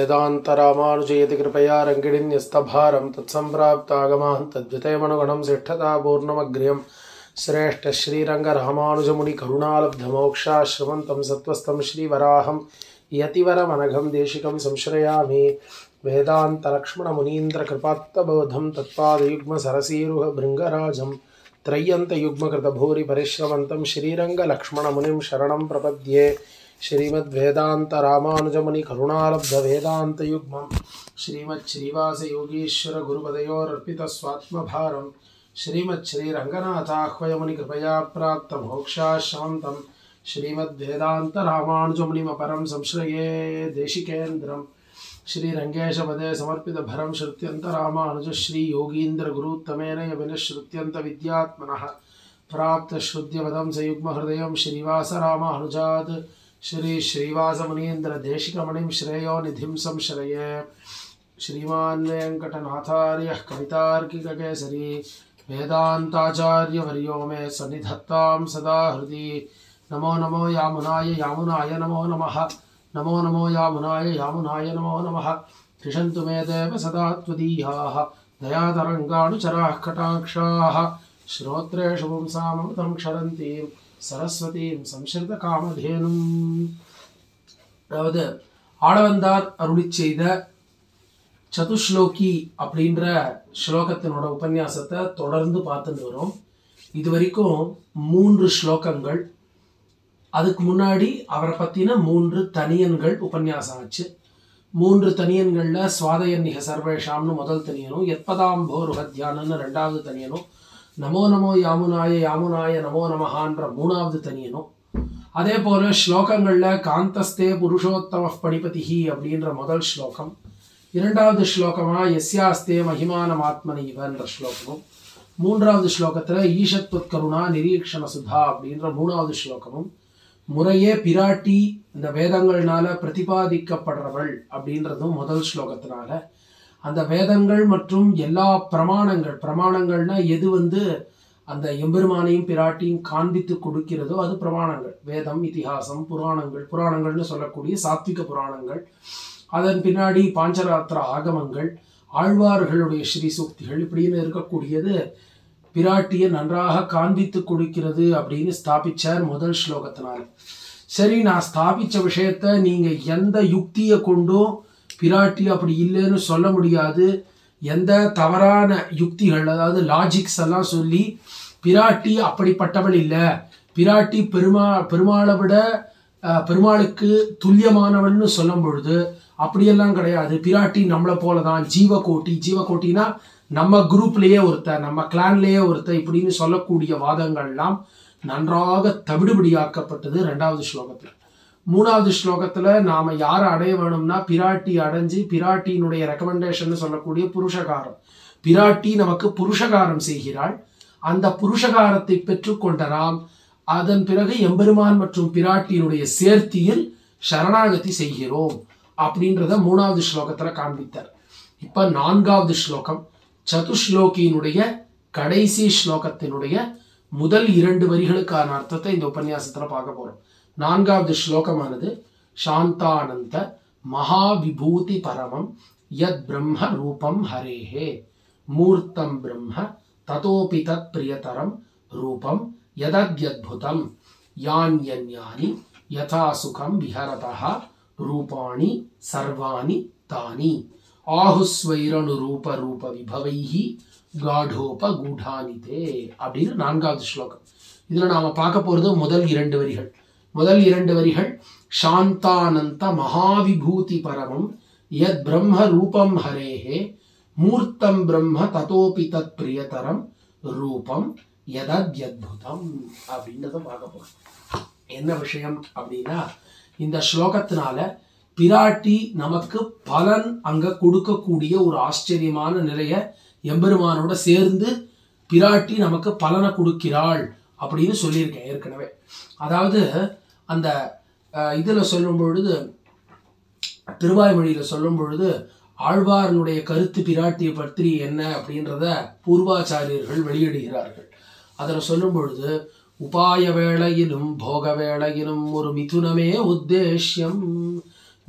श्रीमद्वेदान्तरामानुजयति कृपया रङ्गिणीन्यस्तभारं तत्सम्प्राप्तागमान् तद्वितयमनुगणं सिष्ठतापूर्णमग्र्यं श्रेष्ठश्रीरङ्गरामानुजमुनिकरुणालब्धमोक्षाश्रमन्तं सत्त्वस्तं श्रीवराहं यतिवरमनघं देशिकं संश्रयामि वेदान्तलक्ष्मणमुनीन्द्रकृपात्तबोधं तत्पादयुग्मसरसीरुहभृङ्गराजं त्रय्यन्तयुग्मकृतभूरिपरिश्रमन्तं श्रीरङ्गलक्ष्मणमुनिं शरणं प्रपद्ये श्रीमद्वेदान्तरामानुजमुनिकरुणालब्धवेदान्तयुग्मं श्रीमच्छ्रीवासयोगीश्वरगुरुपदयोरर्पितस्वात्मभारं श्रीमच्छ्रीरङ्गनाथाह्वयमुनिकृपया प्राप्तमोक्षाश्रमन्तं श्रीमद्वेदान्तरामानुजमुनिमपरं संश्रये देशिकेन्द्रं श्रीरङ्गेशपदे समर्पितभरं श्रुत्यन्तरामानुजश्रीयोगीन्द्रगुरुत्तमेन यविनश्रुत्यन्तविद्यात्मनः प्राप्तश्रुत्यपदं सयुग्महृदयं श्रीवासरामानुजात् श्री श्रीवासमुनीन्द्रदेशिकमणिं श्रेयो निधिं संश्रये श्रीमान् वेङ्कटनाथार्यः कवितार्किककेसरी वेदान्ताचार्यवर्यो मे सन्निधत्तां सदा हृदि नमो नमो यामुनाय यामुनाय नमो नमः नमो नमो यामुनाय यामुनाय नमो नमः त्रिषन्तु मे देव सदा त्वदीयाः दयातरङ्गाणुचराः कटाक्षाः श्रोत्रेषु पुंसामृतं क्षरन्तीं சரஸ்வதியும் சம்ஸ்கிருத காமதேனும் அதாவது ஆடவந்தார் அருளி செய்த சதுஸ்லோகி அப்படின்ற ஸ்லோகத்தினோட உபன்யாசத்தை தொடர்ந்து பார்த்துட்டு வரோம் இது வரைக்கும் மூன்று ஸ்லோகங்கள் அதுக்கு முன்னாடி அவரை பற்றின மூன்று தனியன்கள் உபன்யாசம் ஆச்சு மூன்று தனியன்களில் சுவாதயன்னிக சர்வேஷாம்னு முதல் தனியனும் எத்பதாம்போருகத்யானன்னு ரெண்டாவது தனியனும் நமோ நமோ யாமுனாய யாமுனாய நமோ நமஹான்ற மூணாவது தனியனும் அதே போல ஸ்லோகங்களில் காந்தஸ்தே புருஷோத்தம பணிபதிஹி அப்படின்ற முதல் ஸ்லோகம் இரண்டாவது ஸ்லோகமா எஸ்யாஸ்தே மகிமானம் ஆத்மனி இவன்ற ஸ்லோகமும் மூன்றாவது ஸ்லோகத்தில் ஈஷத்வத் கருணா நிரீக்ஷண சுதா அப்படின்ற மூணாவது ஸ்லோகமும் முறையே பிராட்டி இந்த வேதங்கள்னால பிரதிபாதிக்கப்படுறவள் அப்படின்றதும் முதல் ஸ்லோகத்தினால அந்த வேதங்கள் மற்றும் எல்லா பிரமாணங்கள் பிரமாணங்கள்னா எது வந்து அந்த எம்பெருமானையும் பிராட்டியும் காண்பித்து கொடுக்கிறதோ அது பிரமாணங்கள் வேதம் இதிகாசம் புராணங்கள் புராணங்கள்னு சொல்லக்கூடிய சாத்விக புராணங்கள் அதன் பின்னாடி பாஞ்சராத்திர ஆகமங்கள் ஆழ்வார்களுடைய ஸ்ரீ சூக்திகள் இப்படின்னு இருக்கக்கூடியது பிராட்டியை நன்றாக காண்பித்து கொடுக்கிறது அப்படின்னு ஸ்தாபிச்சார் முதல் ஸ்லோகத்தினால சரி நான் ஸ்தாபிச்ச விஷயத்த நீங்க எந்த யுக்தியை கொண்டும் பிராட்டி அப்படி இல்லைன்னு சொல்ல முடியாது எந்த தவறான யுக்திகள் அதாவது லாஜிக்ஸ் எல்லாம் சொல்லி பிராட்டி அப்படிப்பட்டவள் இல்லை பிராட்டி பெருமா பெருமாளை விட பெருமாளுக்கு துல்லியமானவள்னு சொல்லும் பொழுது அப்படியெல்லாம் கிடையாது பிராட்டி நம்மளை போல தான் ஜீவகோட்டி ஜீவகோட்டினா நம்ம குரூப்லேயே ஒருத்தர் நம்ம கிளான்லேயே ஒருத்தர் இப்படின்னு சொல்லக்கூடிய வாதங்கள்லாம் நன்றாக தவிடுபடியாக்கப்பட்டது ரெண்டாவது ஸ்லோகத்தில் மூணாவது ஸ்லோகத்தில் நாம் யாரை அடைய வேணும்னா பிராட்டி அடைஞ்சு பிராட்டியினுடைய ரெக்கமெண்டேஷன் சொல்லக்கூடிய புருஷகாரம் பிராட்டி நமக்கு புருஷகாரம் செய்கிறாள் அந்த புருஷகாரத்தை பெற்றுக்கொண்ட நாம் அதன் பிறகு எம்பெருமான் மற்றும் பிராட்டியினுடைய சேர்த்தியில் சரணாகதி செய்கிறோம் அப்படின்றத மூணாவது ஸ்லோகத்தில் காண்பித்தார் இப்போ நான்காவது ஸ்லோகம் சதுஸ்லோகியினுடைய கடைசி ஸ்லோகத்தினுடைய முதல் இரண்டு வரிகளுக்கான அர்த்தத்தை இந்த உபன்யாசத்தில் பார்க்க போகிறோம் நான்காவது ஸ்லோகமானது சாந்தானந்த மகாவிபூதி பரமம் யத் பிரம்ம ரூபம் ஹரேஹே மூர்த்தம் பிரம்ம ததோபி தத் பிரியதரம் ரூபம் யதத்யத்புதம் யான்யன்யானி யதா சுகம் விஹரதா ரூபாணி சர்வாணி தானி ஆஹுஸ்வைரணு ரூப ரூப விபவைஹி காடோப கூடானிதே அப்படின்னு நான்காவது ஸ்லோகம் இதில் நாம் பார்க்க போகிறது முதல் இரண்டு வரிகள் முதல் இரண்டு வரிகள் சாந்தானந்த மகாவிபூதி பரமம் யத் பிரம்ம ரூபம் ஹரேஹே மூர்த்தம் பிரம்ம ததோபி தத் பிரியதரம் ரூபம் யதத்யத்புதம் அப்படின்றத பார்க்க போகிறோம் என்ன விஷயம் அப்படின்னா இந்த ஸ்லோகத்தினால பிராட்டி நமக்கு பலன் அங்க கொடுக்கக்கூடிய ஒரு ஆச்சரியமான நிலைய எம்பெருமானோட சேர்ந்து பிராட்டி நமக்கு பலனை கொடுக்கிறாள் அப்படின்னு சொல்லியிருக்கேன் ஏற்கனவே அதாவது அந்த இதில் சொல்லும் பொழுது திருவாய்மொழியில் சொல்லும் பொழுது ஆழ்வாரனுடைய கருத்து பிராட்டியை பற்றி என்ன அப்படின்றத பூர்வாச்சாரியர்கள் வெளியிடுகிறார்கள் அதில் சொல்லும் பொழுது உபாய வேளையிலும் போக வேளையிலும் ஒரு மிதுனமே உத்தேஷ்யம்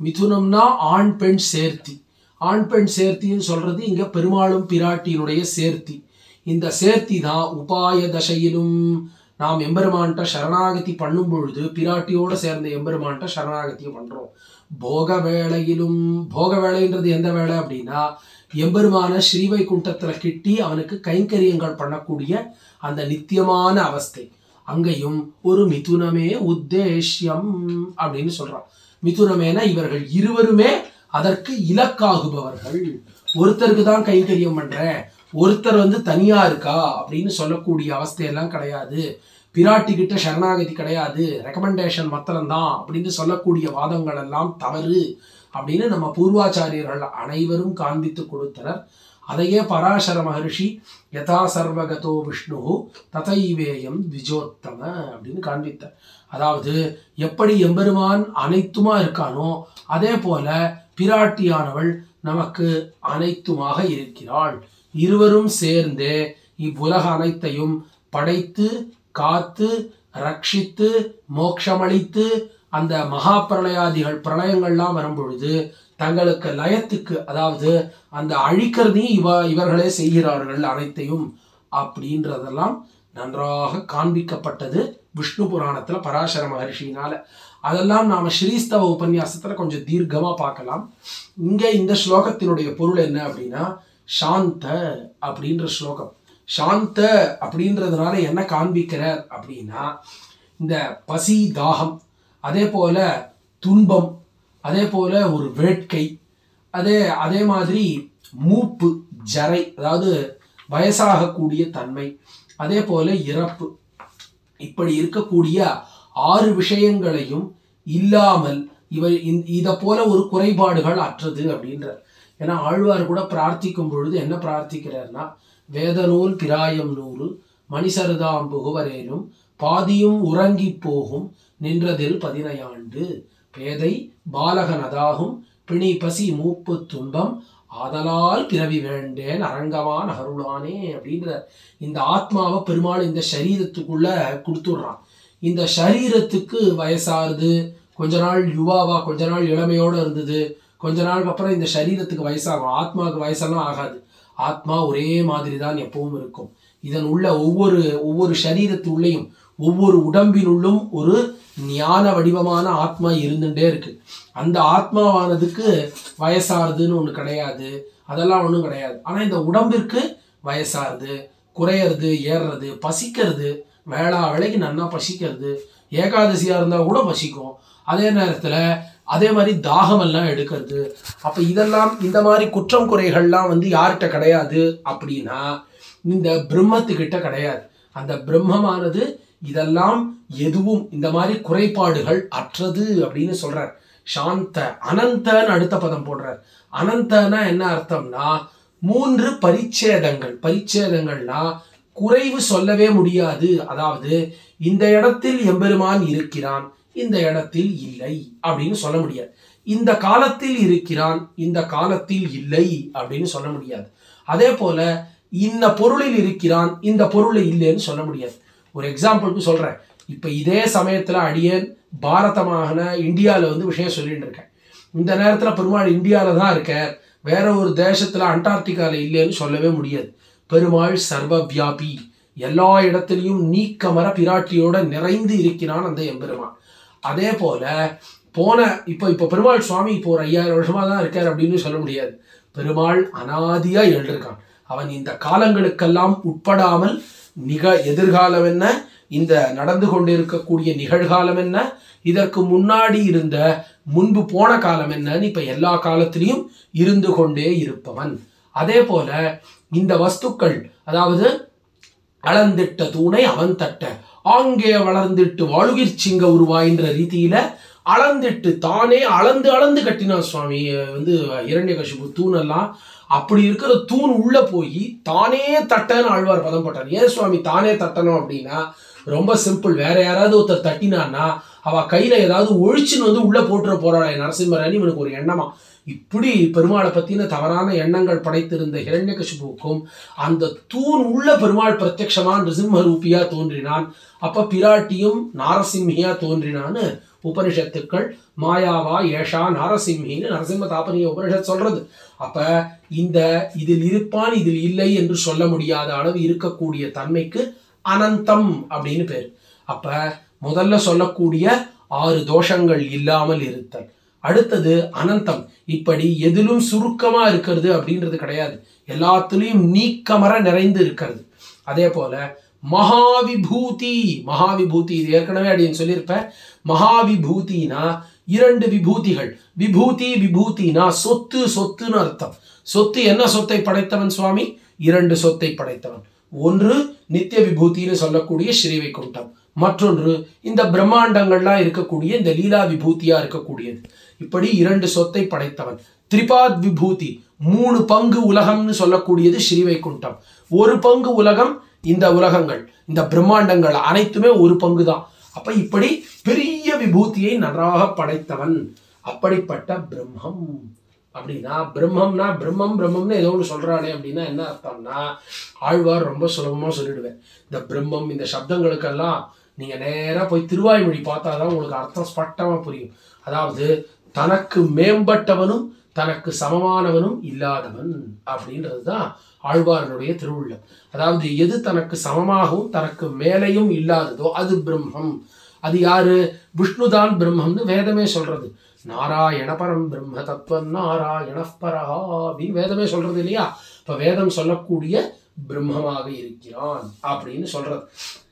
மிதுனம்னா ஆண் பெண் சேர்த்தி ஆண் பெண் சேர்த்தின்னு சொல்றது இங்க பெருமாளும் பிராட்டியினுடைய சேர்த்தி இந்த சேர்த்தி தான் உபாய தசையிலும் நாம் எம்பெருமான்ட்ட சரணாகதி பண்ணும் பொழுது பிராட்டியோட சேர்ந்த எம்பெருமான்ட்ட சரணாகதியை பண்றோம் போக வேளையிலும் போக வேளைன்றது எந்த வேலை அப்படின்னா எம்பெருமான ஸ்ரீவைகுண்டத்துல கிட்டி அவனுக்கு கைங்கரியங்கள் பண்ணக்கூடிய அந்த நித்தியமான அவஸ்தை அங்கேயும் ஒரு மிதுனமே உத்தேஷ்யம் அப்படின்னு சொல்றான் மிதுனமேனா இவர்கள் இருவருமே அதற்கு இலக்காகுபவர்கள் ஒருத்தருக்கு தான் கைங்கரியம் பண்றேன் ஒருத்தர் வந்து தனியா இருக்கா அப்படின்னு சொல்லக்கூடிய அவஸ்தையெல்லாம் கிடையாது பிராட்டி கிட்ட சரணாகதி கிடையாது ரெக்கமெண்டேஷன் மாத்திரம்தான் அப்படின்னு சொல்லக்கூடிய வாதங்கள் எல்லாம் தவறு அப்படின்னு நம்ம பூர்வாச்சாரியர்கள் அனைவரும் காண்பித்து கொடுத்தனர் அதையே பராசர மகர்ஷி யதா சர்வகதோ விஷ்ணு ததைவேயம் த்விஜோத்தம அப்படின்னு காண்பித்தார் அதாவது எப்படி எம்பெருமான் அனைத்துமா இருக்கானோ அதே போல பிராட்டியானவள் நமக்கு அனைத்துமாக இருக்கிறாள் இருவரும் சேர்ந்தே இவ்வுலக அனைத்தையும் படைத்து காத்து ரட்சித்து மோட்சமளித்து அந்த மகா பிரளயாதிகள் பிரளயங்கள்லாம் வரும்பொழுது தங்களுக்கு லயத்துக்கு அதாவது அந்த அழிக்கிறதையும் இவ இவர்களே செய்கிறார்கள் அனைத்தையும் அப்படின்றதெல்லாம் நன்றாக காண்பிக்கப்பட்டது விஷ்ணு புராணத்துல பராசர மகர்ஷியினால அதெல்லாம் நாம ஸ்ரீஸ்தவ உபன்யாசத்துல கொஞ்சம் தீர்க்கமா பார்க்கலாம் இங்க இந்த ஸ்லோகத்தினுடைய பொருள் என்ன அப்படின்னா சாந்த அப்படின்ற ஸ்லோகம் சாந்த அப்படின்றதுனால என்ன காண்பிக்கிறார் அப்படின்னா இந்த பசி தாகம் அதே போல துன்பம் அதே போல ஒரு வேட்கை அதே அதே மாதிரி மூப்பு ஜரை அதாவது வயசாகக்கூடிய தன்மை அதே போல இறப்பு இப்படி இருக்கக்கூடிய ஆறு விஷயங்களையும் இல்லாமல் இவை இதை போல ஒரு குறைபாடுகள் அற்றது அப்படின்றார் ஏன்னா ஆழ்வார் கூட பிரார்த்திக்கும் பொழுது என்ன பிரார்த்திக்கிறார்னா வேதநூல் பிராயம் நூறு மணிசருதாம் புகுவரேனும் பாதியும் உறங்கி போகும் நின்றதில் பதினையாண்டு பேதை பாலகனதாகும் பிணி பசி மூப்பு துன்பம் ஆதலால் பிறவி வேண்டேன் அரங்கமான அருளானே அப்படின்ற இந்த ஆத்மாவை பெருமாள் இந்த சரீரத்துக்குள்ள கொடுத்துடுறான் இந்த சரீரத்துக்கு வயசாகுது கொஞ்ச நாள் யுவாவா கொஞ்ச நாள் இளமையோட இருந்தது கொஞ்ச நாளுக்கு அப்புறம் இந்த சரீரத்துக்கு வயசாகும் ஆத்மாவுக்கு வயசெல்லாம் ஆகாது ஆத்மா ஒரே மாதிரி தான் எப்பவும் இருக்கும் இதன் உள்ள ஒவ்வொரு ஒவ்வொரு சரீரத்து உள்ளேயும் ஒவ்வொரு உடம்பினுள்ளும் ஒரு ஞான வடிவமான ஆத்மா இருந்துட்டே இருக்கு அந்த ஆத்மாவானதுக்கு வயசாகுதுன்னு ஒன்று கிடையாது அதெல்லாம் ஒன்றும் கிடையாது ஆனால் இந்த உடம்பிற்கு வயசாகுது குறையிறது ஏறுறது பசிக்கிறது வேளா வேலைக்கு நன்னா பசிக்கிறது ஏகாதசியாக இருந்தால் கூட பசிக்கும் அதே நேரத்தில் அதே மாதிரி தாகமெல்லாம் எடுக்கிறது அப்போ இதெல்லாம் இந்த மாதிரி குற்றம் குறைகள்லாம் வந்து யார்கிட்ட கிடையாது அப்படின்னா இந்த பிரம்மத்துக்கிட்ட கிடையாது அந்த பிரம்மமானது இதெல்லாம் எதுவும் இந்த மாதிரி குறைபாடுகள் அற்றது அப்படின்னு சொல்றார் சாந்த அனந்தன்னு அடுத்த பதம் போடுறார் அனந்தனா என்ன அர்த்தம்னா மூன்று பரிச்சேதங்கள் பரிச்சேதங்கள்னா குறைவு சொல்லவே முடியாது அதாவது இந்த இடத்தில் எம்பெருமான் இருக்கிறான் இந்த இடத்தில் இல்லை அப்படின்னு சொல்ல முடியாது இந்த காலத்தில் இருக்கிறான் இந்த காலத்தில் இல்லை அப்படின்னு சொல்ல முடியாது அதே போல இந்த பொருளில் இருக்கிறான் இந்த பொருள் இல்லைன்னு சொல்ல முடியாது ஒரு எக்ஸாம்பிளுக்கு சொல்றேன் இப்ப இதே சமயத்துல அடியேன் பாரதமான இந்தியாவில் வந்து விஷயம் சொல்லிட்டு இருக்கேன் இந்த நேரத்துல பெருமாள் இந்தியாவில தான் இருக்கார் வேற ஒரு தேசத்துல அண்டார்டிகால இல்லைன்னு சொல்லவே முடியாது பெருமாள் சர்வ வியாபி எல்லா இடத்துலையும் நீக்கமர பிராட்டியோட நிறைந்து இருக்கிறான் அந்த எம்பெருமான் அதே போல போன இப்போ இப்போ பெருமாள் சுவாமி இப்போ ஒரு ஐயாயிரம் வருஷமா தான் இருக்கார் அப்படின்னு சொல்ல முடியாது பெருமாள் அனாதியா எழுதிருக்கான் அவன் இந்த காலங்களுக்கெல்லாம் உட்படாமல் நிக எதிர்காலம் என்ன இந்த நடந்து கொண்டிருக்கக்கூடிய நிகழ்காலம் என்ன இதற்கு முன்னாடி இருந்த முன்பு போன காலம் என்னன்னு இப்ப எல்லா காலத்திலையும் இருந்து கொண்டே இருப்பவன் அதே போல இந்த வஸ்துக்கள் அதாவது அளந்திட்ட தூணை அவன் தட்ட ஆங்கே வளர்ந்திட்டு வாழுகிர் சிங்க உருவாயின்ற ரீதியில அளந்திட்டு தானே அளந்து அளந்து கட்டினான் சுவாமி வந்து இரண்யகசிபு தூணெல்லாம் அப்படி இருக்கிற தூண் உள்ள போய் தானே தட்டன்னு ஆழ்வார் பதம் போட்டார் ஏன் சுவாமி தானே தட்டணும் அப்படின்னா ரொம்ப சிம்பிள் வேற யாராவது ஒருத்தர் தட்டினான்னா அவ கையில ஏதாவது ஒழிச்சுன்னு வந்து உள்ள போட்டுற போறாளே நரசிம்மராணி இவனுக்கு ஒரு எண்ணமா இப்படி பெருமாளை பத்தின தவறான எண்ணங்கள் படைத்திருந்த ஹிரண்யகசிபுவுக்கும் அந்த தூண் உள்ள பெருமாள் பிரத்யக்ஷமா நிருசிம்ம ரூபியா தோன்றினான் அப்ப பிராட்டியும் நாரசிம்மியா தோன்றினான்னு உபனிஷத்துக்கள் மாயாவா ஏஷா நரசிம்மின்னு நரசிம்ம தாபனிய உபனிஷத் சொல்றது அப்ப இந்த இதில் இருப்பான் இதில் இல்லை என்று சொல்ல முடியாத அளவு இருக்கக்கூடிய தன்மைக்கு அனந்தம் அப்படின்னு பேர் அப்ப முதல்ல சொல்லக்கூடிய ஆறு தோஷங்கள் இல்லாமல் இருத்தல் அடுத்தது அனந்தம் இப்படி எதிலும் சுருக்கமா இருக்கிறது அப்படின்றது கிடையாது எல்லாத்துலேயும் நீக்கமர நிறைந்து இருக்கிறது அதே போல மகாவிபூதி மகாவிபூதி இது ஏற்கனவே அப்படின்னு சொல்லியிருப்பேன் மகாவிபூதினா இரண்டு விபூதிகள் விபூதி விபூதினா சொத்து சொத்துன்னு அர்த்தம் சொத்து என்ன சொத்தை படைத்தவன் சுவாமி இரண்டு சொத்தை படைத்தவன் ஒன்று நித்திய விபூதின்னு சொல்லக்கூடிய ஸ்ரீவைகுண்டம் மற்றொன்று இந்த பிரம்மாண்டங்கள்லாம் இருக்கக்கூடிய இந்த லீலா விபூதியா இருக்கக்கூடியது இப்படி இரண்டு சொத்தை படைத்தவன் திரிபாத் விபூதி மூணு பங்கு உலகம்னு சொல்லக்கூடியது ஸ்ரீவைகுண்டம் ஒரு பங்கு உலகம் இந்த உலகங்கள் இந்த பிரம்மாண்டங்கள் அனைத்துமே ஒரு பங்கு தான் அப்ப இப்படி பெரிய விபூதியை நன்றாக படைத்தவன் அப்படிப்பட்ட பிரம்மம் அப்படின்னா பிரம்மம்னா பிரம்மம் பிரம்மம்னு ஏதோ ஒன்று சொல்றானே அப்படின்னா என்ன அர்த்தம்னா ஆழ்வார் ரொம்ப சுலபமா சொல்லிடுவேன் இந்த பிரம்மம் இந்த சப்தங்களுக்கெல்லாம் நீங்க நேரா போய் திருவாய்மொழி பார்த்தாதான் உங்களுக்கு அர்த்தம் ஸ்பஷ்டமா புரியும் அதாவது தனக்கு மேம்பட்டவனும் தனக்கு சமமானவனும் இல்லாதவன் அப்படின்றது தான் ஆழ்வாரனுடைய திருவுள்ளம் அதாவது எது தனக்கு சமமாகவும் தனக்கு மேலையும் இல்லாததோ அது பிரம்மம் அது யாரு விஷ்ணுதான் பிரம்மம்னு வேதமே சொல்றது நாராயண பரம் பிரம்ம தத்துவம் நாராயண பரஹா அப்படின்னு வேதமே சொல்றது இல்லையா இப்ப வேதம் சொல்லக்கூடிய பிரம்மமாக இருக்கிறான் அப்படின்னு சொல்றது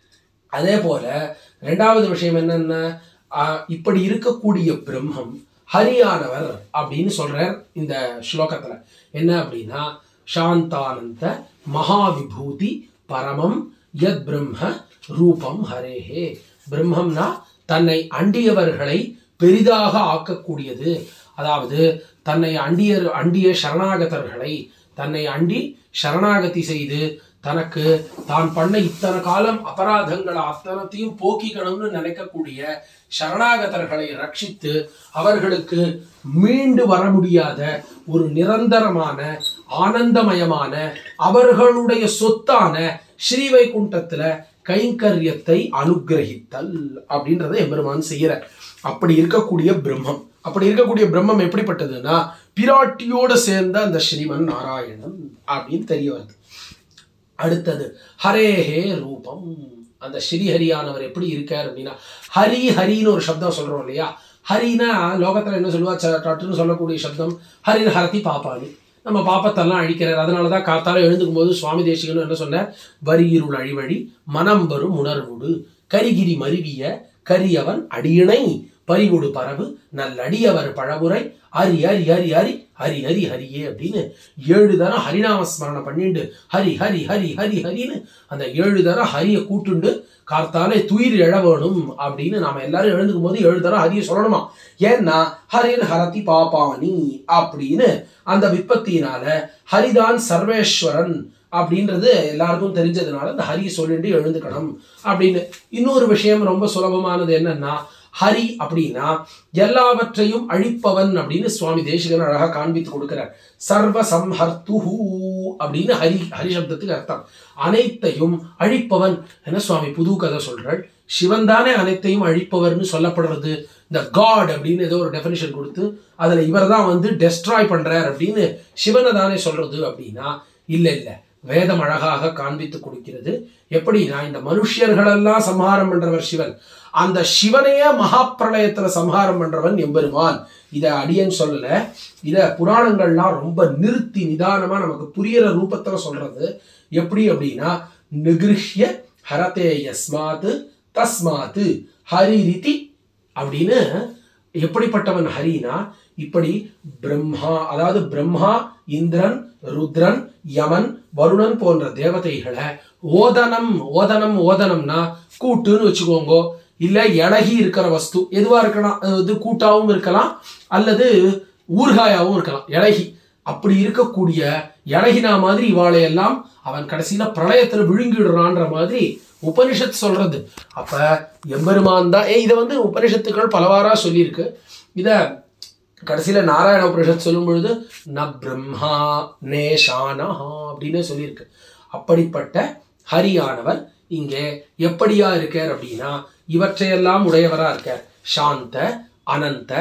அதே போல ரெண்டாவது விஷயம் என்னன்னா ஆஹ், இப்படி இருக்கக்கூடிய பிரம்மம் ஹரியானவர் அப்படின்னு சொல்றார் இந்த ஸ்லோகத்துல என்ன அப்படின்னா சாந்தானந்த மகாவிபூதி பரமம் யத் பிரம்ம ரூபம் ஹரேஹே பிரம்மம்னா தன்னை அண்டியவர்களை பெரிதாக ஆக்கக்கூடியது அதாவது தன்னை அண்டிய அண்டிய சரணாகதர்களை தன்னை அண்டி சரணாகதி செய்து தனக்கு தான் பண்ண இத்தனை காலம் அபராதங்களை அத்தனத்தையும் போக்கிக்கணும்னு நினைக்கக்கூடிய சரணாகதர்களை ரட்சித்து அவர்களுக்கு மீண்டு வர முடியாத ஒரு நிரந்தரமான ஆனந்தமயமான அவர்களுடைய சொத்தான ஸ்ரீவைகுண்டத்துல கைங்கரியத்தை அனுக்கிரகித்தல் அப்படின்றத எம்பெருமான் செய்யற அப்படி இருக்கக்கூடிய பிரம்மம் அப்படி இருக்கக்கூடிய பிரம்மம் எப்படிப்பட்டதுன்னா பிராட்டியோட சேர்ந்த அந்த ஸ்ரீமன் நாராயணன் அப்படின்னு தெரிய வருது அடுத்தது ஹரேஹே ரூபம் அந்த ஸ்ரீஹரியானவர் எப்படி இருக்கார் அப்படின்னா ஹரி ஹரின்னு ஒரு சப்தம் சொல்றோம் இல்லையா ஹரினா லோகத்துல என்ன சொல்லுவா ச- டட்டுன்னு சொல்லக்கூடிய சப்தம் ஹரின் ஹரதி பாப்பானி நம்ம பாப்பத்தெல்லாம் அழிக்கிறார் அதனால தான் காத்தால எழுந்துக்கும் போது சுவாமி தேசிகனும் என்ன சொன்னார் வரியிருள் அழிவழி மனம் வரும் உணர்வுடு கரிகிரி மருவிய கரியவன் அடியினை பறிகொடு பரவு நல்லடியவர் பழமுறை ஹரி ஹரி ஹரி ஹரி ஹரி ஹரி ஹரியே அப்படின்னு ஏழு தரம் ஹரிநாம ஸ்மரணம் பண்ணிண்டு ஹரி ஹரி ஹரி ஹரி ஹரின்னு அந்த ஏழு தரம் ஹரியை கூட்டுண்டு கார்த்தாலே துயிர் எழ வேணும் அப்படின்னு நாம எல்லாரும் எழுந்துக்கும் போது ஏழு தரம் ஹரியை சொல்லணுமா ஏன்னா ஹரின் ஹரதி பாபானி அப்படின்னு அந்த விற்பத்தியினால ஹரிதான் சர்வேஸ்வரன் அப்படின்றது எல்லாருக்கும் தெரிஞ்சதுனால இந்த ஹரியை சொல்லிட்டு எழுந்துக்கணும் அப்படின்னு இன்னொரு விஷயம் ரொம்ப சுலபமானது என்னன்னா ஹரி அப்படின்னா எல்லாவற்றையும் அழிப்பவன் அப்படின்னு சுவாமி தேசிகன் அழகா காண்பித்து கொடுக்கிறார் சர்வ சம்ஹர்த்துஹு அப்படின்னு ஹரி ஹரி சப்தத்துக்கு அர்த்தம் அனைத்தையும் அழிப்பவன் என்ன சுவாமி புது கதை சொல்றாள் சிவன் தானே அனைத்தையும் அழிப்பவர்னு சொல்லப்படுறது இந்த காட் அப்படின்னு ஏதோ ஒரு டெஃபினிஷன் கொடுத்து அதுல இவர் தான் வந்து டெஸ்ட்ராய் பண்றார் அப்படின்னு சிவனை தானே சொல்றது அப்படின்னா இல்ல இல்ல வேதம் அழகாக காண்பித்து கொடுக்கிறது எப்படின்னா இந்த மனுஷியர்களெல்லாம் சம்ஹாரம் பண்றவர் சிவன் அந்த சிவனையே மகா பிரளயத்துல சம்ஹாரம் பண்றவன் எம்பெருமான் இத அடியன் சொல்லல இத புராணங்கள்லாம் ரொம்ப நிறுத்தி நிதானமா நமக்கு புரியிற ரூபத்துல சொல்றது எப்படி அப்படின்னா நிகிருஷ்ய ஹரதே யஸ்மாத் தஸ்மாத் ஹரிரிதி அப்படின்னு எப்படிப்பட்டவன் ஹரினா இப்படி பிரம்மா அதாவது பிரம்மா இந்திரன் ருத்ரன் யமன் வருணன் போன்ற தேவதைகளை ஓதனம் ஓதனம் ஓதனம்னா கூட்டுன்னு வச்சுக்கோங்க இல்ல இழகி இருக்கிற வஸ்து எதுவா இருக்கலாம் அது கூட்டாவும் இருக்கலாம் அல்லது ஊறுகாயாவும் இருக்கலாம் இழகி அப்படி இருக்கக்கூடிய இழகினா மாதிரி இவாளை எல்லாம் அவன் கடைசியில பிரளயத்துல விழுங்கிடுறான்ற மாதிரி உபனிஷத் சொல்றது அப்ப எம்பெருமான் தான் ஏ இதை வந்து உபனிஷத்துக்கள் பலவாரா சொல்லியிருக்கு இத கடைசியில நாராயண உபனிஷத் சொல்லும் பொழுது ந பிரம்மா நேஷானஹா அப்படின்னு சொல்லியிருக்கு அப்படிப்பட்ட ஹரியானவர் இங்கே எப்படியா இருக்கார் அப்படின்னா இவற்றையெல்லாம் உடையவரா இருக்கார் சாந்த அனந்த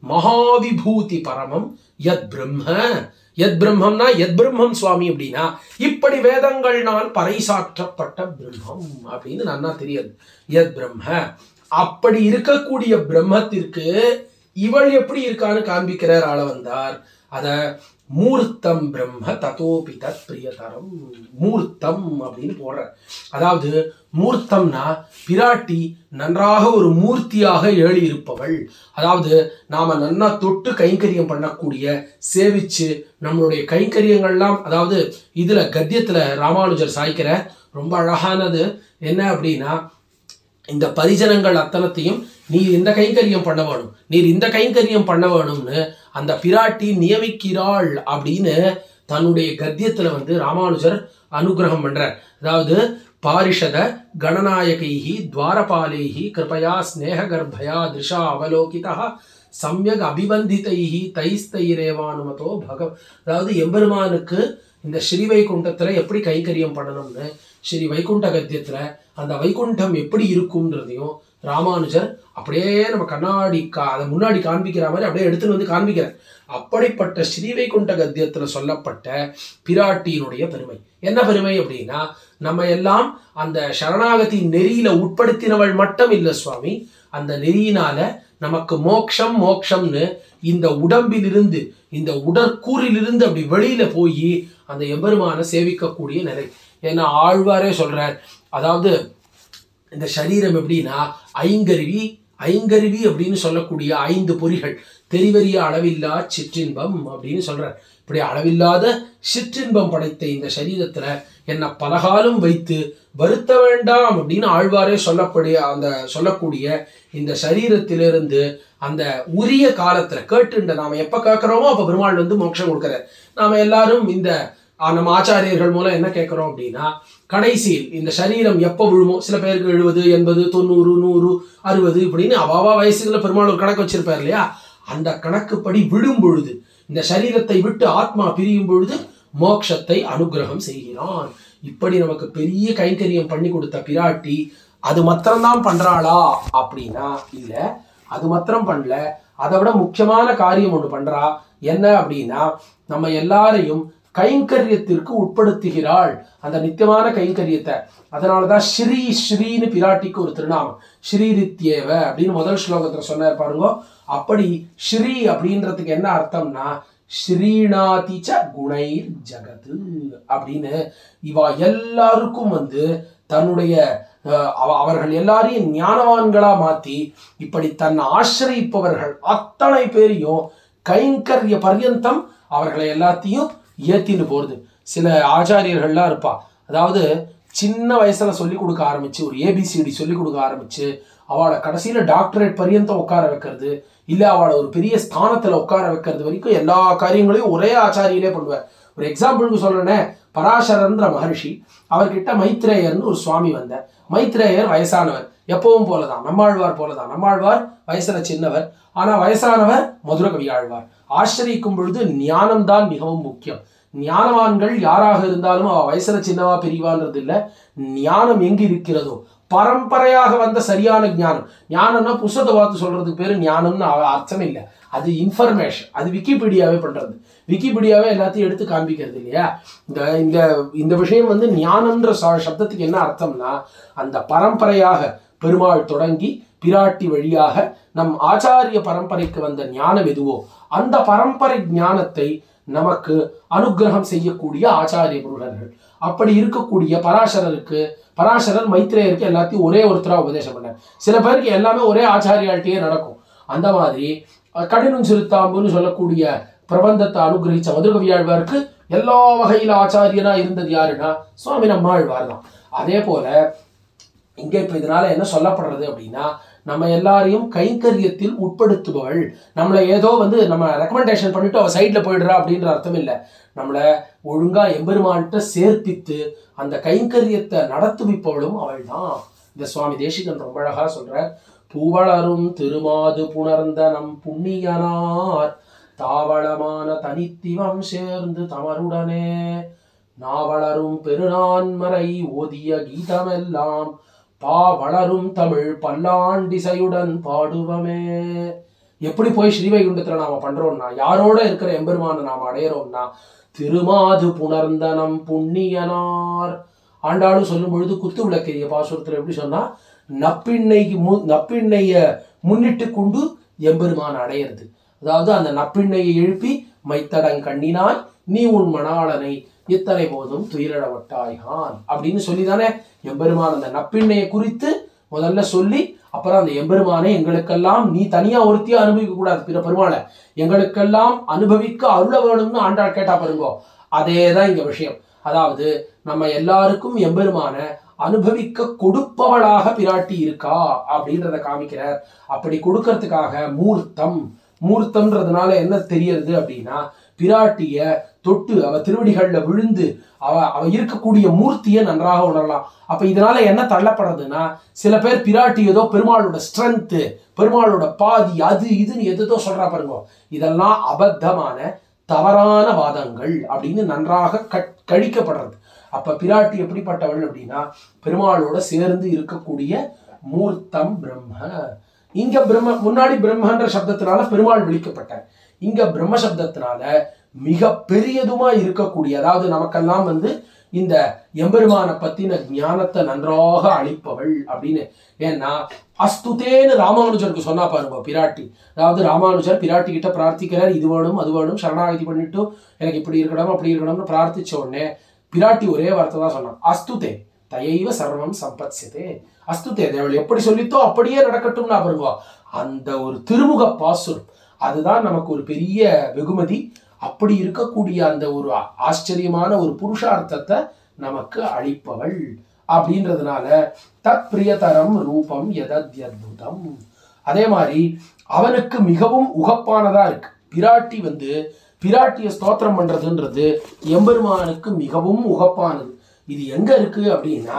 மகாவிபூதி பரமம் யத் பிரம்ம யத் பிரம்மம்னா யத் பிரம்மம் சுவாமி அப்படின்னா இப்படி வேதங்கள்னால் பறைசாற்றப்பட்ட பிரம்மம் அப்படின்னு நன்னா தெரியாது யத் பிரம்ம அப்படி இருக்கக்கூடிய பிரம்மத்திற்கு இவள் எப்படி இருக்கான்னு காண்பிக்கிறார் ஆள வந்தார் அத மூர்த்தம் பிரம்ம ததோபி தத் பிரியதரம் மூர்த்தம் அப்படின்னு போடுற அதாவது மூர்த்தம்னா பிராட்டி நன்றாக ஒரு மூர்த்தியாக ஏழி இருப்பவள் அதாவது நாம நன்னா தொட்டு கைங்கரியம் பண்ணக்கூடிய சேவிச்சு நம்மளுடைய கைங்கரியங்கள்லாம் அதாவது இதுல கத்தியத்துல ராமானுஜர் சாய்க்கிற ரொம்ப அழகானது என்ன அப்படின்னா இந்த பரிஜனங்கள் அத்தனத்தையும் நீர் இந்த கைங்கரியம் பண்ண வேணும் நீர் இந்த கைங்கரியம் பண்ண வேணும்னு அந்த பிராட்டி நியமிக்கிறாள் அப்படின்னு தன்னுடைய கத்தியத்துல வந்து ராமானுஜர் அனுகிரகம் பண்றார் அதாவது பாரிஷத கணநாயகைஹி துவாரபாலைஹி கிருபயா ஸ்நேக கர்ப்பயா திருஷா அவலோகிதா சமயக் அபிபந்திதைஹி தைஸ்தைரேவானுமதோ பக அதாவது எம்பெருமானுக்கு இந்த ஸ்ரீ வைகுண்டத்துல எப்படி கைங்கரியம் பண்ணணும்னு ஸ்ரீ வைகுண்ட கத்தியத்துல அந்த வைகுண்டம் எப்படி இருக்கும்ன்றதையும் ராமானுஜர் அப்படியே நம்ம கண்ணாடி கா அதை முன்னாடி காண்பிக்கிற மாதிரி அப்படியே எடுத்துன்னு வந்து காண்பிக்கிறார் அப்படிப்பட்ட ஸ்ரீ வைகுண்ட கத்தியத்துல சொல்லப்பட்ட பிராட்டியினுடைய பெருமை என்ன பெருமை அப்படின்னா நம்ம எல்லாம் அந்த சரணாகதி நெறியில உட்படுத்தினவள் மட்டும் இல்லை சுவாமி அந்த நெறியினால நமக்கு மோக்ஷம் மோக்ஷம்னு இந்த உடம்பிலிருந்து இந்த உடற்கூறிலிருந்து அப்படி வெளியில போய் அந்த எம்பெருமான சேவிக்கக்கூடிய நிலை ஏன்னா ஆழ்வாரே சொல்றார் அதாவது இந்த சரீரம் எப்படின்னா ஐங்கருவி ஐங்கருவி அப்படின்னு சொல்லக்கூடிய ஐந்து பொறிகள் தெரிவறிய அளவில்லா சிற்றின்பம் அப்படின்னு சொல்றார் இப்படி அளவில்லாத சிற்றின்பம் படைத்த இந்த சரீரத்துல என்னை பலகாலம் வைத்து வருத்த வேண்டாம் அப்படின்னு ஆழ்வாரே சொல்லக்கூடிய அந்த சொல்லக்கூடிய இந்த சரீரத்திலிருந்து அந்த உரிய காலத்துல கேட்டுண்ட நாம எப்ப கேட்கிறோமோ அப்ப பெருமாள் வந்து மோட்சம் கொடுக்கிறார் நாம எல்லாரும் இந்த ஆஹ், நம்ம ஆச்சாரியர்கள் மூலம் என்ன கேட்கிறோம் அப்படின்னா கடைசியில் இந்த சரீரம் எப்போ விழுமோ சில பேருக்கு எழுபது எண்பது தொண்ணூறு நூறு அறுபது இப்படின்னு அவாவா வயசுகளை பெருமாள் ஒரு கணக்கு வச்சிருப்பார் இல்லையா அந்த கணக்குப்படி விழும் பொழுது இந்த சரீரத்தை விட்டு ஆத்மா பிரியும் பொழுது மோட்சத்தை அனுகிரகம் செய்கிறான் இப்படி நமக்கு பெரிய கைங்கரியம் பண்ணி கொடுத்த பிராட்டி அது மாத்திரம்தான் பண்றாளா அப்படின்னா இல்ல அது மாத்திரம் பண்ணல அதை விட முக்கியமான காரியம் ஒண்ணு பண்றா என்ன அப்படின்னா நம்ம எல்லாரையும் கைங்கரியத்திற்கு உட்படுத்துகிறாள் அந்த நித்தியமான கைங்கரியத்தை அதனாலதான் ஸ்ரீ ஸ்ரீன்னு பிராட்டிக்கு ஒரு திருநாமம் ஸ்ரீரித்யேவ அப்படின்னு முதல் ஸ்லோகத்துல சொன்னார் பாருங்க அப்படி ஸ்ரீ அப்படின்றதுக்கு என்ன அர்த்தம்னா ஸ்ரீநாதிச்ச குணைர் ஜகது அப்படின்னு இவா எல்லாருக்கும் வந்து தன்னுடைய அஹ், அவ- அவர்கள் எல்லாரையும் ஞானவான்களா மாத்தி இப்படி தன்னை ஆசிரியிப்பவர்கள் அத்தனை பேரையும் கைங்கரிய பர்யந்தம் அவர்களை எல்லாத்தையும் ஏத்தின்னு போறது சில ஆச்சாரியர்கள்லாம் இருப்பா அதாவது சின்ன வயசுல சொல்லி கொடுக்க ஆரம்பிச்சு ஒரு ஏபிசிடி சொல்லி கொடுக்க ஆரம்பிச்சு அவளை கடைசியில டாக்டரேட் பர்யந்தம் உட்கார வைக்கிறது இல்ல அவளை ஒரு பெரிய ஸ்தானத்துல உட்கார வைக்கிறது வரைக்கும் எல்லா காரியங்களையும் ஒரே ஆச்சாரியிலே பண்ணுவார் ஒரு எக்ஸாம்பிளுக்கு சொல்றேனே பராசரன்ற மகர்ஷி அவர்கிட்ட மைத்ரேயர்னு ஒரு சுவாமி வந்தார் மைத்ரேயர் வயசானவர் எப்பவும் போலதான் நம்மாழ்வார் போலதான் நம்மாழ்வார் வயசுல சின்னவர் ஆனா வயசானவர் மதுர கவி ஆழ்வார் ஆசிரியிக்கும் பொழுது ஞானம்தான் மிகவும் முக்கியம் ஞானவான்கள் யாராக இருந்தாலும் அவ வயசுல சின்னவா பெரியவான்றது இல்ல ஞானம் எங்கு இருக்கிறதோ பரம்பரையாக வந்த சரியான ஞானம் ஞானம்னா புஸ்தகத்தை பார்த்து சொல்றதுக்கு பேரு ஞானம்னு அ- அர்த்தம் இல்லை அது இன்ஃபர்மேஷன் அது விக்கிபீடியாவே பண்றது விக்கிபீடியாவே எல்லாத்தையும் எடுத்து காண்பிக்கிறது இல்லையா இந்த இந்த இந்த விஷயம் வந்து ஞானம்ன்ற ச- சப்தத்துக்கு என்ன அர்த்தம்னா அந்த பரம்பரையாக பெருமாள் தொடங்கி பிராட்டி வழியாக நம் ஆச்சாரிய பரம்பரைக்கு வந்த ஞானம் எதுவோ அந்த பரம்பரை ஞானத்தை நமக்கு அனுக்கிரகம் செய்யக்கூடிய ஆச்சாரிய புருடர்கள் அப்படி இருக்கக்கூடிய பராசரருக்கு பராசரர் மைத்ரேயருக்கு எல்லாத்தையும் ஒரே ஒருத்தரா உபதேசம் பண்ணார் சில பேருக்கு எல்லாமே ஒரே ஆச்சாரியால்கிட்டயே நடக்கும் அந்த மாதிரி அஹ், கடினம் சிறுத்தாம்புன்னு சொல்லக்கூடிய பிரபந்தத்தை அனுகிரகிச்ச மதுரகவியாழ்வாருக்கு எல்லா வகையில ஆச்சாரியனா இருந்தது யாருன்னா சுவாமி நம்மாழ்வார் தான் அதே போல இங்க இப்ப இதனால என்ன சொல்லப்படுறது அப்படின்னா நம்ம எல்லாரையும் கைங்கரியத்தில் உட்படுத்துபவள் நம்மளை ஏதோ வந்து நம்ம ரெக்கமெண்டேஷன் பண்ணிட்டு அவ சைட்ல போயிடுறா அப்படின்ற அர்த்தம் இல்லை நம்மளை ஒழுங்கா எம்பெருமான்கிட்ட சேர்ப்பித்து அந்த கைங்கரியத்தை நடத்துவிப்பவளும் அவள் தான் இந்த சுவாமி தேசிகன் ரொம்ப அழகா சொல்ற பூவளரும் திருமாது புணர்ந்த நம் புண்ணியனார் தாவளமான தனித்திவம் சேர்ந்து தமருடனே நாவலரும் பெருநான்மறை ஓதிய கீதமெல்லாம் பா வளரும் தமிழ் பல்லாண்டிசையுடன் பாடுவமே எப்படி போய் ஸ்ரீவைகுண்டத்துல நாம பண்றோம்னா யாரோட இருக்கிற எம்பெருமானை நாம அடையிறோம்னா திருமாது புணர்ந்தனம் புண்ணியனார் ஆண்டாளும் சொல்லும் பொழுது குத்து விளக்கெரிய பாசுரத்துல எப்படி சொன்னா நப்பிண்ணைக்கு மு நப்பிண்ணைய முன்னிட்டு கொண்டு எம்பெருமான் அடையிறது அதாவது அந்த நப்பிண்ணையை எழுப்பி மைத்தடங் கண்ணினாய் நீ உன் மணாளனை இத்தனை போதும் துயிலழவட்டாய்கான் அப்படின்னு சொல்லி தானே எம்பெருமான் அந்த நப்பிண்ணையை குறித்து முதல்ல சொல்லி அப்புறம் அந்த எம்பெருமானை எங்களுக்கெல்லாம் நீ தனியா ஒருத்தியா அனுபவிக்க கூடாது பிற பெருமாளை எங்களுக்கெல்லாம் அனுபவிக்க அருள வேணும்னு ஆண்டாள் கேட்டா பாருங்கோ அதே தான் இங்க விஷயம் அதாவது நம்ம எல்லாருக்கும் எம்பெருமான அனுபவிக்க கொடுப்பவளாக பிராட்டி இருக்கா அப்படின்றத காமிக்கிறார் அப்படி கொடுக்கறதுக்காக மூர்த்தம் மூர்த்தம்ன்றதுனால என்ன தெரியறது அப்படின்னா பிராட்டிய தொட்டு அவ திருவடிகள்ல விழுந்து அவ அவ இருக்கக்கூடிய மூர்த்தியை நன்றாக உணரலாம் அப்ப இதனால என்ன தள்ளப்படுறதுன்னா சில பேர் பிராட்டி ஏதோ பெருமாளோட ஸ்ட்ரென்த் பெருமாளோட பாதி அது இதுன்னு எதோ சொல்றா பாருங்க இதெல்லாம் அபத்தமான தவறான வாதங்கள் அப்படின்னு நன்றாக கட் கழிக்கப்படுறது அப்ப பிராட்டி எப்படிப்பட்டவள் அப்படின்னா பெருமாளோட சேர்ந்து இருக்கக்கூடிய மூர்த்தம் பிரம்ம இங்க பிரம்ம முன்னாடி பிரம்மன்ற சப்தத்தினால பெருமாள் விழிக்கப்பட்டார் இங்க பிரம்ம சப்தத்தினால மிக பெரியதுமா இருக்கக்கூடிய அதாவது நமக்கெல்லாம் வந்து இந்த எம்பெருமானை பத்தின ஞானத்தை நன்றாக அளிப்பவள் அப்படின்னு ஏன்னா அஸ்துதேன்னு ராமானுஜருக்கு சொன்னா பாருங்க பிராட்டி அதாவது ராமானுஜர் பிராட்டி கிட்ட பிரார்த்திக்கிறார் இது வேணும் அது வேணும் சரணாகதி பண்ணிட்டு எனக்கு இப்படி இருக்கணும் அப்படி இருக்கணும்னு பிரார்த்திச்ச உடனே பிராட்டி ஒரே வார்த்தை தான் சொன்னான் அஸ்துதே தயைவ சர்வம் சம்பத்சியதே அஸ்துதே தேவள் எப்படி சொல்லித்தோ அப்படியே நடக்கட்டும்னா பாருங்க அந்த ஒரு திருமுக பாசுரம் அதுதான் நமக்கு ஒரு பெரிய வெகுமதி அப்படி இருக்கக்கூடிய அந்த ஒரு ஆச்சரியமான ஒரு புருஷார்த்தத்தை நமக்கு அளிப்பவள் அப்படின்றதுனால தத் பிரியதரம் ரூபம் எதத்யத்புதம் அதே மாதிரி அவனுக்கு மிகவும் உகப்பானதா இருக்கு பிராட்டி வந்து பிராட்டிய ஸ்தோத்திரம் பண்றதுன்றது எம்பெருமானுக்கு மிகவும் உகப்பானது இது எங்க இருக்கு அப்படின்னா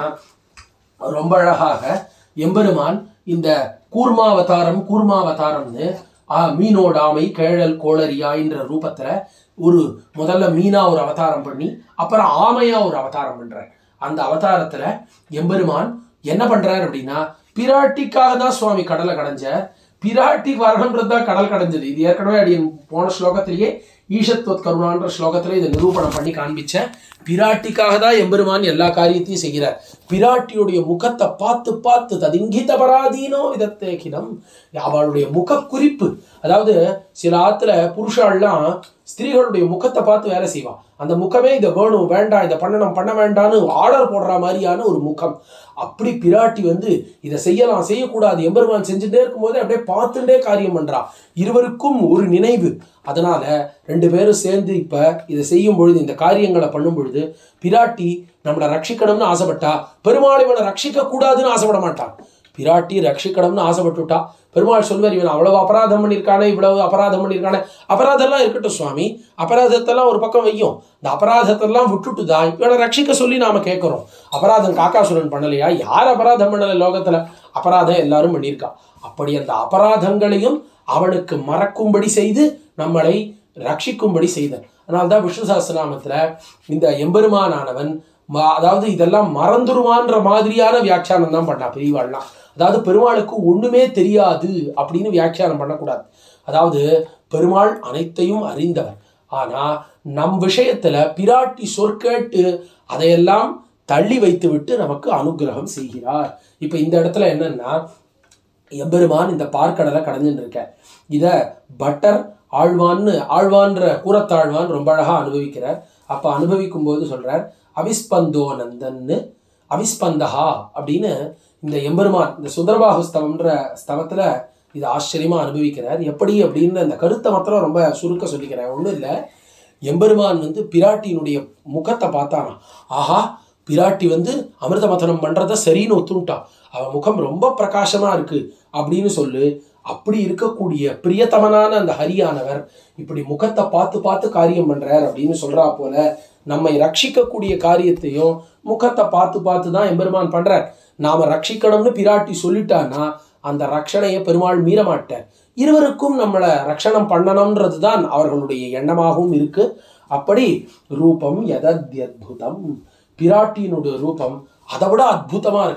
ரொம்ப அழகாக எம்பெருமான் இந்த கூர்மாவதாரம் கூர்மாவதாரம்னு ஆ, மீனோடாமை கேழல் கோளரியாயின்ற ரூபத்துல ஒரு முதல்ல மீனா ஒரு அவதாரம் பண்ணி அப்புறம் ஆமையா ஒரு அவதாரம் பண்றார் அந்த அவதாரத்துல எம்பெருமான் என்ன பண்றார் அப்படின்னா பிராட்டிக்காக தான் சுவாமி கடலை கடைஞ்சார் பிராட்டி வரணுன்றது தான் கடல் கடைஞ்சது இது ஏற்கனவே அடியன் போன ஸ்லோகத்திலேயே ஈஷத்வத் கருணான்ற ஸ்லோகத்துல இதை நிரூபணம் பண்ணி காண்பிச்சேன் பிராட்டிக்காக தான் எம்பெருமான் எல்லா காரியத்தையும் செய்கிறார் பிராட்டியுடைய முகத்தை பார்த்து பார்த்து ததிங்கித பராதீனோ விதத்தேகினம் அவளுடைய முக குறிப்பு அதாவது சில ஆத்துல புருஷாள்லாம் ஸ்திரீகளுடைய முகத்தை பார்த்து வேலை செய்வா அந்த முகமே இதை வேணும் வேண்டாம் இதை பண்ணணும் பண்ண வேண்டாம்னு ஆர்டர் போடுற மாதிரியான ஒரு முகம் அப்படி பிராட்டி வந்து இதை செய்யலாம் செய்யக்கூடாது எம்பெருமான் செஞ்சுட்டே இருக்கும்போது அப்படியே பார்த்துட்டே காரியம் பண்றா இருவருக்கும் ஒரு நினைவு அதனால ரெண்டு பேரும் சேர்ந்து இப்ப இதை செய்யும் பொழுது இந்த காரியங்களை பண்ணும் பொழுது பிராட்டி நம்மளை ரட்சிக்கணும்னு ஆசைப்பட்டா பெருமாள் இவனை ரட்சிக்க கூடாதுன்னு ஆசைப்பட மாட்டான் பிராட்டி ரட்சிக்கணும்னு ஆசைப்பட்டுட்டா பெருமாள் சொல்வார் இவன் அவ்வளவு அபராதம் பண்ணியிருக்கானே இவ்வளவு அபராதம் பண்ணியிருக்கானே அபராதம்லாம் இருக்கட்டும் சுவாமி அபராதத்தெல்லாம் ஒரு பக்கம் வையும் இந்த அபராதத்தெல்லாம் விட்டுட்டு தான் இவனை ரட்சிக்க சொல்லி நாம கேட்கிறோம் அபராதம் காக்காசுரன் பண்ணலையா யார் அபராதம் பண்ணல லோகத்துல அபராதம் எல்லாரும் பண்ணியிருக்கா அப்படி அந்த அபராதங்களையும் அவனுக்கு மறக்கும்படி செய்து நம்மளை ரட்சிக்கும்படி செய்தன் அதனால்தான் விஷ்ணு சஹஸ்ரநாமத்துல இந்த எம்பெருமானானவன் ம- அதாவது இதெல்லாம் மறந்துருவான்ற மாதிரியான வியாக்கியானம் தான் பண்ணா பெரியவாள்லாம் அதாவது பெருமாளுக்கு ஒண்ணுமே தெரியாது அப்படின்னு வியாக்கியானம் பண்ணக்கூடாது அதாவது பெருமாள் அனைத்தையும் அறிந்தவர் ஆனா நம் விஷயத்துல பிராட்டி சொற்கேட்டு அதையெல்லாம் தள்ளி வைத்து விட்டு நமக்கு அனுக்கிரகம் செய்கிறார் இப்ப இந்த இடத்துல என்னன்னா எம்பெருமான் இந்த பார்க்கடலை கடந்துட்டு இருக்க இத பட்டர் ஆழ்வான்னு ஆழ்வான்ற கூரத்தாழ்வான் ரொம்ப அழகா அனுபவிக்கிறார் அப்ப அனுபவிக்கும் போது சொல்றார் அவிஸ்பந்தோ நந்தன்னு அவிஸ்பந்தஹா அப்படின்னு இந்த எம்பெருமான் இந்த சுந்தரபாகு ஸ்தவம்ன்ற ஸ்தவத்துல இது ஆச்சரியமா அனுபவிக்கிறார் எப்படி அப்படின்னு அந்த கருத்தை மாத்திரம் ரொம்ப சுருக்க சொல்லிக்கிறேன் ஒண்ணும் இல்லை எம்பெருமான் வந்து பிராட்டியினுடைய முகத்தை பார்த்தானா ஆஹா பிராட்டி வந்து அமிர்த மதனம் பண்றத சரின்னு ஒத்துட்டான் அவன் முகம் ரொம்ப பிரகாசமா இருக்கு அப்படின்னு சொல்லு அப்படி இருக்கக்கூடிய பிரியத்தமனான அந்த ஹரியானவர் இப்படி முகத்தை பார்த்து பார்த்து காரியம் பண்றார் அப்படின்னு சொல்றா போல நம்மை ரட்சிக்கக்கூடிய காரியத்தையும் முகத்தை பார்த்து பார்த்து தான் எம்பெருமான் பண்றார் நாம ரட்சிக்கணும்னு பிராட்டி சொல்லிட்டான்னா அந்த ரட்சணையை பெருமாள் மீற மாட்டார் இருவருக்கும் நம்மளை ரட்சணம் பண்ணணும்ன்றது தான் அவர்களுடைய எண்ணமாகவும் இருக்கு அப்படி ரூபம் எதத்யத்புதம் பிராட்டியினுடைய ரூபம் அதை விட அற்புதமா இருக்கும்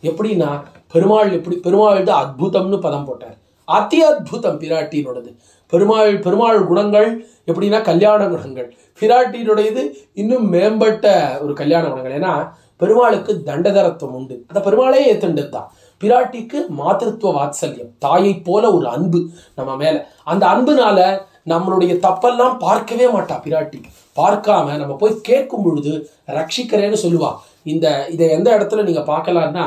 எப்படின்னா பெருமாள் எப்படி பெருமாள் தான் அத்புதம்னு பதம் போட்டார் அதி அத்புதம் பிராட்டியினோடது பெருமாள் பெருமாள் குணங்கள் எப்படின்னா கல்யாண குணங்கள் பிராட்டியினுடையது இன்னும் மேம்பட்ட ஒரு கல்யாண குணங்கள் ஏன்னா பெருமாளுக்கு தண்டதரத்துவம் உண்டு அந்த பெருமாளே ஏத்துண்டது தான் பிராட்டிக்கு மாத்திருத்துவ வாத்சல்யம் தாயை போல ஒரு அன்பு நம்ம மேல அந்த அன்புனால நம்மளுடைய தப்பெல்லாம் பார்க்கவே மாட்டா பிராட்டி பார்க்காம நம்ம போய் கேட்கும் பொழுது ரட்சிக்கிறேன்னு சொல்லுவா இந்த இதை எந்த இடத்துல நீங்க பார்க்கலாம்னா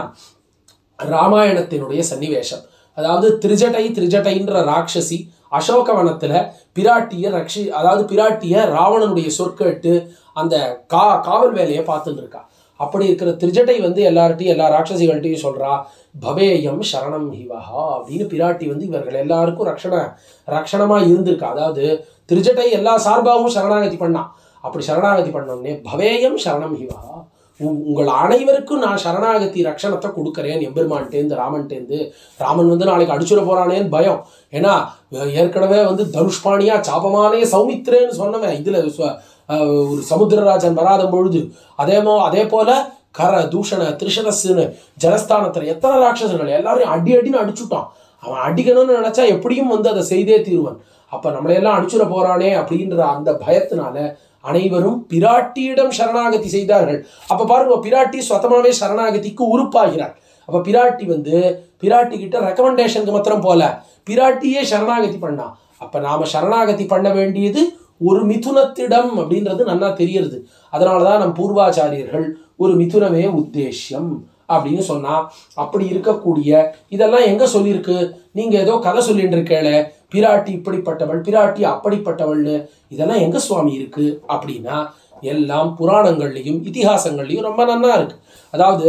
ராமாயணத்தினுடைய சன்னிவேஷம் அதாவது திரிஜட்டை திரிஜட்டைன்ற ராட்சசி அசோகவனத்துல பிராட்டிய ரக்ஷி அதாவது பிராட்டிய ராவணனுடைய சொற்கேட்டு அந்த கா காவல் வேலையை பார்த்துட்டு இருக்கா அப்படி இருக்கிற திரிஜட்டை வந்து எல்லார்ட்டையும் எல்லா ராட்சசிகள்ட்டையும் சொல்றா பவேயம் சரணம் ஹிவஹா அப்படின்னு பிராட்டி வந்து இவர்கள் எல்லாருக்கும் ரக்ஷண ரக்ஷணமா இருந்திருக்கா அதாவது திரிஜட்டை எல்லா சார்பாகவும் சரணாகதி பண்ணா அப்படி சரணாகதி பண்ணோடனே பவேயம் சரணம் ஹிவஹா உ- உங்கள் அனைவருக்கும் நான் சரணாகதி ரக்ஷணத்தை கொடுக்கறேன் எம்பெருமான்ட்டேந்து ராமன்ட்டேந்து ராமன் வந்து நாளைக்கு அடிச்சுட போறானேன்னு பயம் ஏன்னா அஹ், ஏற்கனவே வந்து தனுஷ்பாணியா சாபமானே சௌமித்ரேன்னு சொன்னவன் இதுல சொ- அஹ், ஒரு சமுத்திரராஜன் வராத பொழுது அதே மோ அதே போல கர தூஷண திரிஷனஸ்னு ஜலஸ்தானத்துல எத்தனை ராட்சசர்கள் எல்லாரையும் அடி அடின்னு அடிச்சுட்டான் அவன் அடிக்கணும்னு நினைச்சா எப்படியும் வந்து அதை செய்தே தீருவன் அப்ப நம்மளையெல்லாம் அடிச்சுட போறானே அப்படின்ற அந்த பயத்தினால அனைவரும் பிராட்டியிடம் சரணாகதி செய்தார்கள் அப்ப பாருங்க பிராட்டி சுத்தமாவே சரணாகதிக்கு உறுப்பாகிறார் அப்ப பிராட்டி வந்து பிராட்டி கிட்ட ரெக்கமெண்டேஷனுக்கு மாத்திரம் போல பிராட்டியே சரணாகதி பண்ணா அப்ப நாம சரணாகதி பண்ண வேண்டியது ஒரு மிதுனத்திடம் அப்படின்றது நல்லா தெரியறது அதனாலதான் நம் பூர்வாச்சாரியர்கள் ஒரு மிதுனமே உத்தேஷ்யம் அப்படின்னு சொன்னா அப்படி இருக்கக்கூடிய இதெல்லாம் எங்க சொல்லியிருக்கு நீங்க ஏதோ கதை சொல்லிட்டு இருக்கேள பிராட்டி இப்படிப்பட்டவள் பிராட்டி அப்படிப்பட்டவள்னு இதெல்லாம் எங்க சுவாமி இருக்கு அப்படின்னா எல்லாம் புராணங்கள்லையும் இதிகாசங்கள்லையும் ரொம்ப நன்னா இருக்கு அதாவது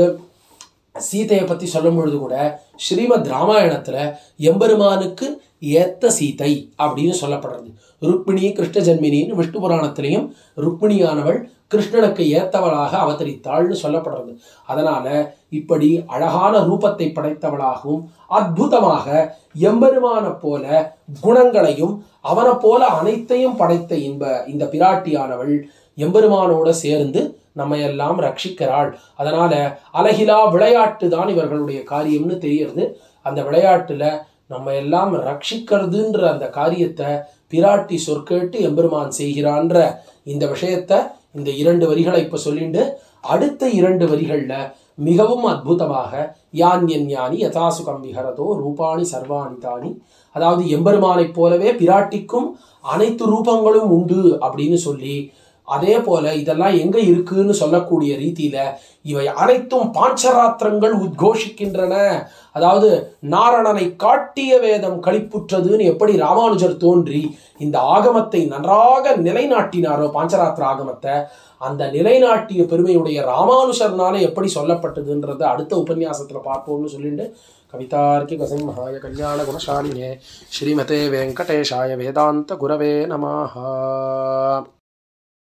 சீதையை பத்தி சொல்லும் பொழுது கூட ஸ்ரீமத் ராமாயணத்துல எம்பெருமானுக்கு ஏத்த சீதை அப்படின்னு சொல்லப்படுறது ருக்மிணி கிருஷ்ண ஜன்மினின்னு விஷ்ணு புராணத்திலையும் ருக்மிணியானவள் கிருஷ்ணனுக்கு ஏத்தவளாக அவதரித்தாள்னு சொல்லப்படுறது அதனால இப்படி அழகான ரூபத்தை படைத்தவளாகவும் அற்புதமாக எம்பெருமான போல குணங்களையும் அவனை போல அனைத்தையும் படைத்த இன்ப இந்த பிராட்டியானவள் எம்பெருமானோட சேர்ந்து நம்ம எல்லாம் ரட்சிக்கிறாள் அதனால அழகிலா விளையாட்டு தான் இவர்களுடைய காரியம்னு தெரியுது அந்த விளையாட்டுல நம்ம எல்லாம் ரட்சிக்கிறதுன்ற அந்த காரியத்தை பிராட்டி சொற்கேட்டு எம்பெருமான் செய்கிறான்ற இந்த விஷயத்த இந்த இரண்டு வரிகளை இப்ப சொல்லிட்டு அடுத்த இரண்டு வரிகள்ல மிகவும் அற்புதமாக யான் என் ஞானி யதாசுகம் விஹரதோ ரூபாணி சர்வாணி தானி அதாவது எம்பெருமானைப் போலவே பிராட்டிக்கும் அனைத்து ரூபங்களும் உண்டு அப்படின்னு சொல்லி அதே போல இதெல்லாம் எங்க இருக்குன்னு சொல்லக்கூடிய ரீதியில இவை அனைத்தும் பாஞ்சராத்திரங்கள் உத்கோஷிக்கின்றன அதாவது நாரணனை காட்டிய வேதம் களிப்புற்றதுன்னு எப்படி ராமானுஜர் தோன்றி இந்த ஆகமத்தை நன்றாக நிலைநாட்டினாரோ பாஞ்சராத்திர ஆகமத்தை அந்த நிலைநாட்டிய பெருமையுடைய ராமானுஷர்னால எப்படி சொல்லப்பட்டதுன்றது அடுத்த உபன்யாசத்துல பார்ப்போம்னு சொல்லிட்டு கவிதார்க்கிக சிம்ஹாய கல்யாண குணசாலினே ஸ்ரீமதே வெங்கடேஷாய வேதாந்த குரவே நமஹா